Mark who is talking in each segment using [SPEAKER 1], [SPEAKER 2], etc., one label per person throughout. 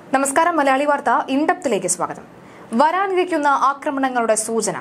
[SPEAKER 1] നമസ്കാരം മലയാളി വാർത്ത ഇൻഡപ്തിലേക്ക് സ്വാഗതം വരാനിരിക്കുന്ന ആക്രമണങ്ങളുടെ സൂചന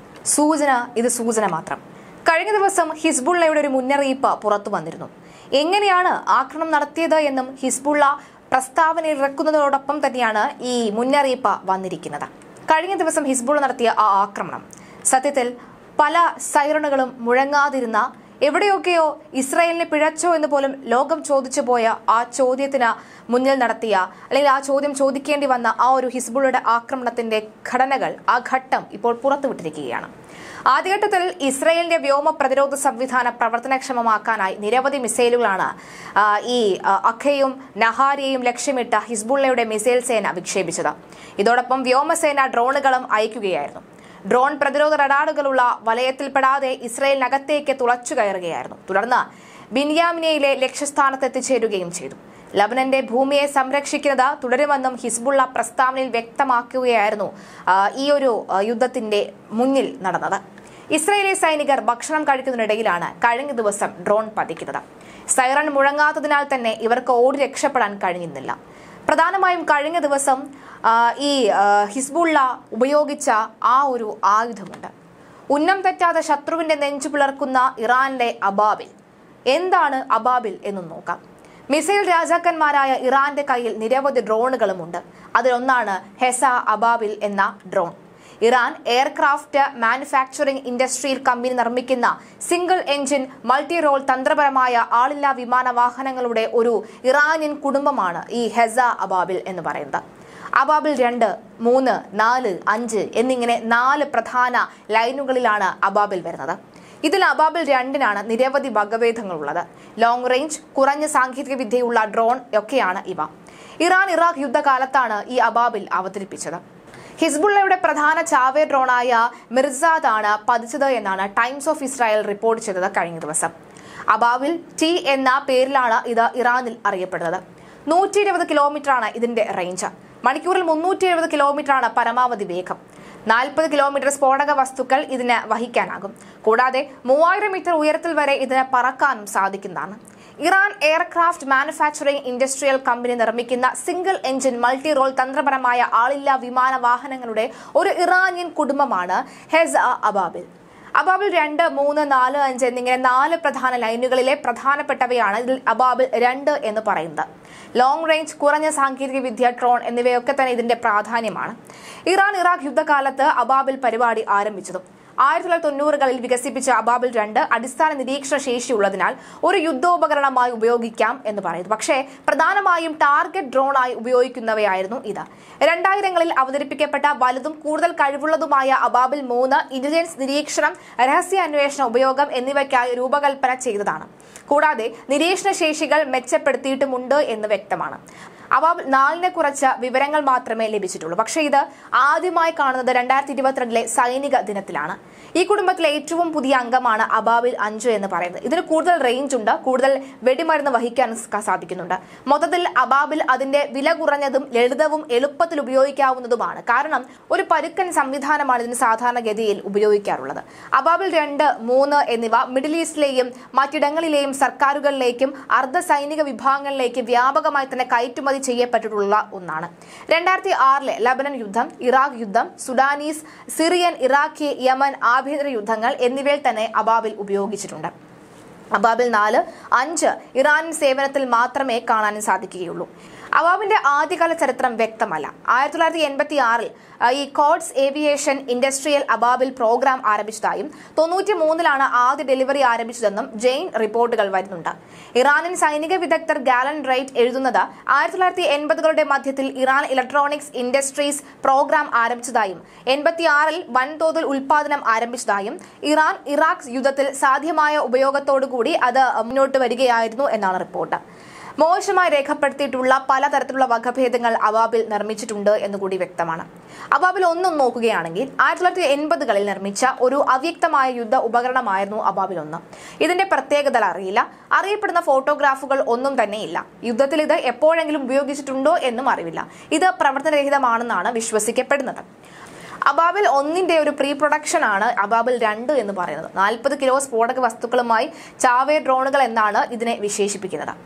[SPEAKER 1] സൂചന ഇത് സൂചന മാത്രം കഴിഞ്ഞ ദിവസം ഹിസ്ബുള്ളയുടെ ഒരു മുന്നറിയിപ്പ് പുറത്തു വന്നിരുന്നു എങ്ങനെയാണ് ആക്രമണം നടത്തിയത് എന്നും ഹിസ്ബുള്ള പ്രസ്താവന ഇറക്കുന്നതോടൊപ്പം തന്നെയാണ് ഈ മുന്നറിയിപ്പ് വന്നിരിക്കുന്നത് കഴിഞ്ഞ ദിവസം ഹിസ്ബുള്ള നടത്തിയ ആ ആക്രമണം സത്യത്തിൽ പല സൈറണുകളും മുഴങ്ങാതിരുന്ന എവിടെയൊക്കെയോ ഇസ്രായേലിനെ പിഴച്ചോ എന്ന് പോലും ലോകം ചോദിച്ചു പോയ ആ ചോദ്യത്തിന് മുന്നിൽ നടത്തിയ അല്ലെങ്കിൽ ആ ചോദ്യം ചോദിക്കേണ്ടി വന്ന ആ ഒരു ഹിസ്ബുള്ളയുടെ ആക്രമണത്തിന്റെ ഘടനകൾ ആ ഘട്ടം ഇപ്പോൾ പുറത്തുവിട്ടിരിക്കുകയാണ് ആദ്യഘട്ടത്തിൽ ഇസ്രായേലിന്റെ വ്യോമ പ്രതിരോധ സംവിധാനം പ്രവർത്തനക്ഷമമാക്കാനായി നിരവധി മിസൈലുകളാണ് ആ, ഈ ആ, അഖയും നഹാരിയെയും ലക്ഷ്യമിട്ട ഹിസ്ബുള്ളയുടെ മിസൈൽ സേന വിക്ഷേപിച്ചത് ഇതോടൊപ്പം വ്യോമസേന ഡ്രോണുകളും അയക്കുകയായിരുന്നു ഡ്രോൺ പ്രതിരോധ റഡാറുകളുള്ള വലയത്തിൽപ്പെടാതെ ഇസ്രയേലിനകത്തേക്ക് തുളച്ചു കയറുകയായിരുന്നു തുടർന്ന് ബിൻയാമിനയിലെ ലക്ഷ്യസ്ഥാനത്ത് എത്തിച്ചേരുകയും ചെയ്തു ലബനന്റെ ഭൂമിയെ സംരക്ഷിക്കുന്നത് തുടരുമെന്നും ഹിസ്ബുള്ള പ്രസ്താവനയിൽ വ്യക്തമാക്കുകയായിരുന്നു ആ, ഈ ഒരു ആ, യുദ്ധത്തിന്റെ മുന്നിൽ നടന്നത് ഇസ്രയേലി സൈനികർ ഭക്ഷണം കഴിക്കുന്നതിനിടയിലാണ് കഴിഞ്ഞ ദിവസം ഡ്രോൺ പതിക്കുന്നത് സൈറൺ മുഴങ്ങാത്തതിനാൽ തന്നെ ഇവർക്ക് ഓടി രക്ഷപ്പെടാൻ കഴിഞ്ഞിരുന്നില്ല പ്രധാനമായും കഴിഞ്ഞ ദിവസം ആ, ഈ ആ, ഹിസ്ബുള്ള ഉപയോഗിച്ച ആ ഒരു ആയുധമുണ്ട് ഉന്നം തെറ്റാതെ ശത്രുവിന്റെ നെഞ്ചു പിളർക്കുന്ന ഇറാനിലെ അബാബിൽ എന്താണ് അബാബിൽ എന്ന് നോക്കാം മിസൈൽ രാജാക്കന്മാരായ ഇറാന്റെ കയ്യിൽ നിരവധി ഡ്രോണുകളുമുണ്ട് അതിലൊന്നാണ് ഹെസ അബാബിൽ എന്ന ഡ്രോൺ ഇറാൻ എയർക്രാഫ്റ്റ് മാനുഫാക്ചറിംഗ് ഇൻഡസ്ട്രിയിൽ കമ്പനി നിർമ്മിക്കുന്ന സിംഗിൾ എഞ്ചിൻ മൾട്ടി റോൾ തന്ത്രപരമായ ആളില്ലാ വിമാന വാഹനങ്ങളുടെ ഒരു ഇറാനിയൻ കുടുംബമാണ് ഈ ഹെസ അബാബിൽ എന്ന് പറയുന്നത് അബാബിൽ രണ്ട് മൂന്ന് നാല് അഞ്ച് എന്നിങ്ങനെ നാല് പ്രധാന ലൈനുകളിലാണ് അബാബിൽ വരുന്നത് ഇതിൽ അബാബിൽ രണ്ടിനാണ് നിരവധി വകഭേദങ്ങളുള്ളത് ലോങ് റേഞ്ച് കുറഞ്ഞ സാങ്കേതിക വിദ്യയുള്ള ഡ്രോൺ ഒക്കെയാണ് ഇവ ഇറാൻ ഇറാഖ് യുദ്ധകാലത്താണ് ഈ അബാബിൽ അവതരിപ്പിച്ചത് ഹിസ്ബുള്ളയുടെ പ്രധാന ചാവേ ഡ്രോണായ മിർസാദാണ് പതിച്ചത് എന്നാണ് ടൈംസ് ഓഫ് ഇസ്രായേൽ റിപ്പോർട്ട് ചെയ്തത് കഴിഞ്ഞ ദിവസം അബാബിൽ ടി എന്ന പേരിലാണ് ഇത് ഇറാനിൽ അറിയപ്പെടുന്നത് നൂറ്റി ഇരുപത് കിലോമീറ്ററാണ് ഇതിന്റെ റേഞ്ച് മണിക്കൂറിൽ മുന്നൂറ്റി എഴുപത് കിലോമീറ്ററാണ് പരമാവധി വേഗം നാൽപ്പത് കിലോമീറ്റർ സ്ഫോടക വസ്തുക്കൾ ഇതിന് വഹിക്കാനാകും കൂടാതെ മൂവായിരം മീറ്റർ ഉയരത്തിൽ വരെ ഇതിന് പറക്കാനും സാധിക്കുന്നതാണ് Iran aircraft manufacturing industrial company നിർമ്മിക്കുന്ന സിംഗിൾ എഞ്ചിൻ മൾട്ടി റോൾ തന്ത്രപരമായ ആളില്ലാ വിമാന വാഹനങ്ങളുടെ ഒരു ഇറാനിയൻ കുടുംബമാണ് ഹെസ അബാബിൽ അബാബിൽ രണ്ട് മൂന്ന് നാല് അഞ്ച് എന്നിങ്ങനെ നാല് പ്രധാന ലൈനുകളിലെ പ്രധാനപ്പെട്ടവയാണ് ഇതിൽ അബാബിൽ രണ്ട് എന്ന് പറയുന്നത് ലോങ് റേഞ്ച് കുറഞ്ഞ സാങ്കേതിക വിദ്യ ഡ്രോൺ എന്നിവയൊക്കെ തന്നെ ഇതിന്റെ പ്രാധാന്യമാണ് ഇറാൻ ഇറാഖ് യുദ്ധകാലത്ത് അബാബിൽ പരിപാടി ആരംഭിച്ചതും ആയിരത്തി തൊള്ളായിരത്തി തൊണ്ണൂറുകളിൽ വികസിപ്പിച്ച അബാബിൽ രണ്ട് അടിസ്ഥാന നിരീക്ഷണ ശേഷിയുള്ളതിനാൽ ഒരു യുദ്ധോപകരണമായി ഉപയോഗിക്കാം എന്ന് പറയുന്നു പക്ഷേ പ്രധാനമായും ടാർഗറ്റ് ഡ്രോണായി ഉപയോഗിക്കുന്നവയായിരുന്നു ഇത് രണ്ടായിരങ്ങളിൽ അവതരിപ്പിക്കപ്പെട്ട വലുതും കൂടുതൽ കഴിവുള്ളതുമായ അബാബിൽ മൂന്ന് ഇന്റലിജൻസ് നിരീക്ഷണം രഹസ്യാന്വേഷണ ഉപയോഗം എന്നിവയ്ക്കായി രൂപകൽപ്പന ചെയ്തതാണ് കൂടാതെ നിരീക്ഷണ ശേഷികൾ മെച്ചപ്പെടുത്തിയിട്ടുമുണ്ട് എന്ന് വ്യക്തമാണ് അബാബിൽ നാലിനെ കുറച്ച് വിവരങ്ങൾ മാത്രമേ ലഭിച്ചിട്ടുള്ളൂ പക്ഷേ ഇത് ആദ്യമായി കാണുന്നത് രണ്ടായിരത്തി ഇരുപത്തിരണ്ടിലെ സൈനിക ദിനത്തിലാണ് ഈ കുടുംബത്തിലെ ഏറ്റവും പുതിയ അംഗമാണ് അബാബിൽ അഞ്ച് എന്ന് പറയുന്നത് ഇതിന് കൂടുതൽ റേഞ്ച് ഉണ്ട് കൂടുതൽ വെടിമരുന്ന് വഹിക്കാൻ സ- സാധിക്കുന്നുണ്ട് മൊത്തത്തിൽ അബാബിൽ അതിന്റെ വില കുറഞ്ഞതും ലളിതവും എളുപ്പത്തിൽ ഉപയോഗിക്കാവുന്നതുമാണ് കാരണം ഒരു പരുക്കൻ സംവിധാനമാണ് ഇതിന് സാധാരണഗതിയിൽ ഉപയോഗിക്കാറുള്ളത് അബാബിൽ രണ്ട് മൂന്ന് എന്നിവ മിഡിൽ ഈസ്റ്റിലെയും മറ്റിടങ്ങളിലെയും സർക്കാരുകളിലേക്കും അർദ്ധ സൈനിക വിഭാഗങ്ങളിലേക്ക് വ്യാപകമായി തന്നെ കയറ്റുമതി ചെയ്യപ്പെട്ടിട്ടുള്ള ഒന്നാണ് രണ്ടായിരത്തി ആറിലെ ലബനൻ യുദ്ധം ഇറാഖ് യുദ്ധം സുഡാനീസ് സിറിയൻ ഇറാഖി യമൻ ആഭ്യന്തര യുദ്ധങ്ങൾ എന്നിവയിൽ തന്നെ അബാബിൽ ഉപയോഗിച്ചിട്ടുണ്ട് അബാബിൽ നാല് അഞ്ച് ഇറാനിയൻ സേവനത്തിൽ മാത്രമേ കാണാൻ സാധിക്കുകയുള്ളൂ അബാബിന്റെ ആദ്യകാല ചരിത്രം വ്യക്തമല്ല ആയിരത്തി തൊള്ളായിരത്തി എൺപത്തി ആറിൽ ഈ Qods aviation industrial Ababil programme ആരംഭിച്ചതായും തൊണ്ണൂറ്റി മൂന്നിലാണ് ആദ്യ ഡെലിവറി ആരംഭിച്ചതെന്നും ജെയിൻ റിപ്പോർട്ടുകൾ വരുന്നുണ്ട് ഇറാനിയൻ സൈനിക വിദഗ്ധർ ഗാലൻ റൈറ്റ് എഴുതുന്നത് ആയിരത്തി തൊള്ളായിരത്തി എൺപതുകളുടെ മധ്യത്തിൽ ഇറാൻ ഇലക്ട്രോണിക്സ് ഇൻഡസ്ട്രീസ് പ്രോഗ്രാം ആരംഭിച്ചതായും എൺപത്തിയാറിൽ വൻതോതിൽ ഉൽപാദനം ആരംഭിച്ചതായും ഇറാൻ ഇറാഖ് യുദ്ധത്തിൽ സാധ്യമായ ഉപയോഗത്തോടുകൂടി അത് മുന്നോട്ട് വരികയായിരുന്നു എന്നാണ് റിപ്പോർട്ട് മോശമായി രേഖപ്പെടുത്തിയിട്ടുള്ള പലതരത്തിലുള്ള വകഭേദങ്ങൾ അവാബിൽ നിർമ്മിച്ചിട്ടുണ്ട് എന്നുകൂടി വ്യക്തമാണ് അവാബിൽ ഒന്നും നോക്കുകയാണെങ്കിൽ ആയിരത്തി തൊള്ളായിരത്തി എൺപതുകളിൽ നിർമ്മിച്ച ഒരു അവ്യക്തമായ യുദ്ധ ഉപകരണമായിരുന്നു അബാബിൽ ഒന്ന് ഇതിന്റെ പ്രത്യേകത അറിയില്ല അറിയപ്പെടുന്ന ഫോട്ടോഗ്രാഫുകൾ ഒന്നും തന്നെയില്ല യുദ്ധത്തിൽ ഇത് എപ്പോഴെങ്കിലും ഉപയോഗിച്ചിട്ടുണ്ടോ എന്നും അറിവില്ല ഇത് പ്രവർത്തനരഹിതമാണെന്നാണ് വിശ്വസിക്കപ്പെടുന്നത് അബാബിൽ ഒന്നിന്റെ ഒരു പ്രീ പ്രൊഡക്ഷൻ ആണ് അബാബിൽ രണ്ട് എന്ന് പറയുന്നത് നാൽപ്പത് കിലോ സ്ഫോടക വസ്തുക്കളുമായി ചാവേ ഡ്രോണുകൾ എന്നാണ് ഇതിനെ വിശേഷിപ്പിക്കുന്നത്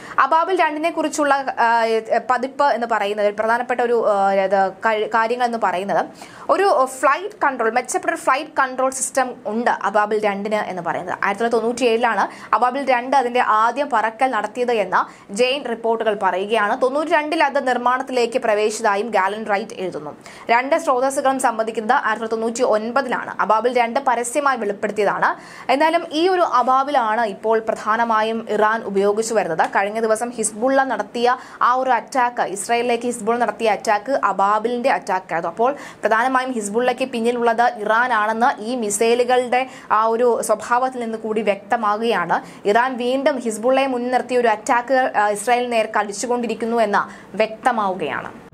[SPEAKER 1] അബാബിൽ രണ്ടിനെ കുറിച്ചുള്ള ആ, പതിപ്പ് എന്ന് പറയുന്നത് ഒരു പ്രധാനപ്പെട്ട ഒരു ആ, ഇത് കഴി- കാര്യങ്ങൾ എന്ന് പറയുന്നത് ഒരു ഫ്ലൈറ്റ് കൺട്രോൾ മെച്ചപ്പെട്ട ഒരു ഫ്ലൈറ്റ് കൺട്രോൾ സിസ്റ്റം ഉണ്ട് അബാബിൽ രണ്ടിന് എന്ന് പറയുന്നത് ആയിരത്തി തൊള്ളായിരത്തി തൊണ്ണൂറ്റി ഏഴിലാണ് അബാബിൽ രണ്ട് അതിന്റെ ആദ്യം പറക്കൽ നടത്തിയത് എന്ന് ജെയിൻ റിപ്പോർട്ടുകൾ പറയുകയാണ് തൊണ്ണൂറ്റി രണ്ടിൽ അത് നിർമ്മാണത്തിലേക്ക് പ്രവേശിച്ചതായും ഗാലൻ റൈറ്റ് എഴുതുന്നു രണ്ട് സ്രോതസ്സുകളും സംബന്ധിക്കുന്നത് ആയിരത്തി തൊള്ളായിരത്തി തൊണ്ണൂറ്റി ഒൻപതിലാണ് അബാബിൽ രണ്ട് പരസ്യമായി വെളിപ്പെടുത്തിയതാണ് എന്നാലും ഈ ഒരു അബാബിലാണ് ഇപ്പോൾ പ്രധാനമായും ഇറാൻ ഉപയോഗിച്ചു വരുന്നത് കഴിഞ്ഞ ദിവസം ഹിസ്ബുള്ള നടത്തിയ ആ ഒരു അറ്റാക്ക് ഇസ്രായേലിലേക്ക് ഹിസ്ബുൾ നടത്തിയ അറ്റാക്ക് അബാബിലിന്റെ അറ്റാക്ക് ആയിരുന്നു അപ്പോൾ പ്രധാനമായും ഹിസ്ബുള്ളയ്ക്ക് പിന്നിലുള്ളത് ഇറാൻ ആണെന്ന് ഈ മിസൈലുകളുടെ ആ ഒരു സ്വഭാവത്തിൽ നിന്ന് കൂടി വ്യക്തമാകുകയാണ് ഇറാൻ വീണ്ടും ഹിസ്ബുള്ളയെ മുൻനിർത്തിയ ഒരു അറ്റാക്ക് ഇസ്രായേലിന് നേർക്ക് അടിച്ചുകൊണ്ടിരിക്കുന്നു എന്ന് വ്യക്തമാവുകയാണ്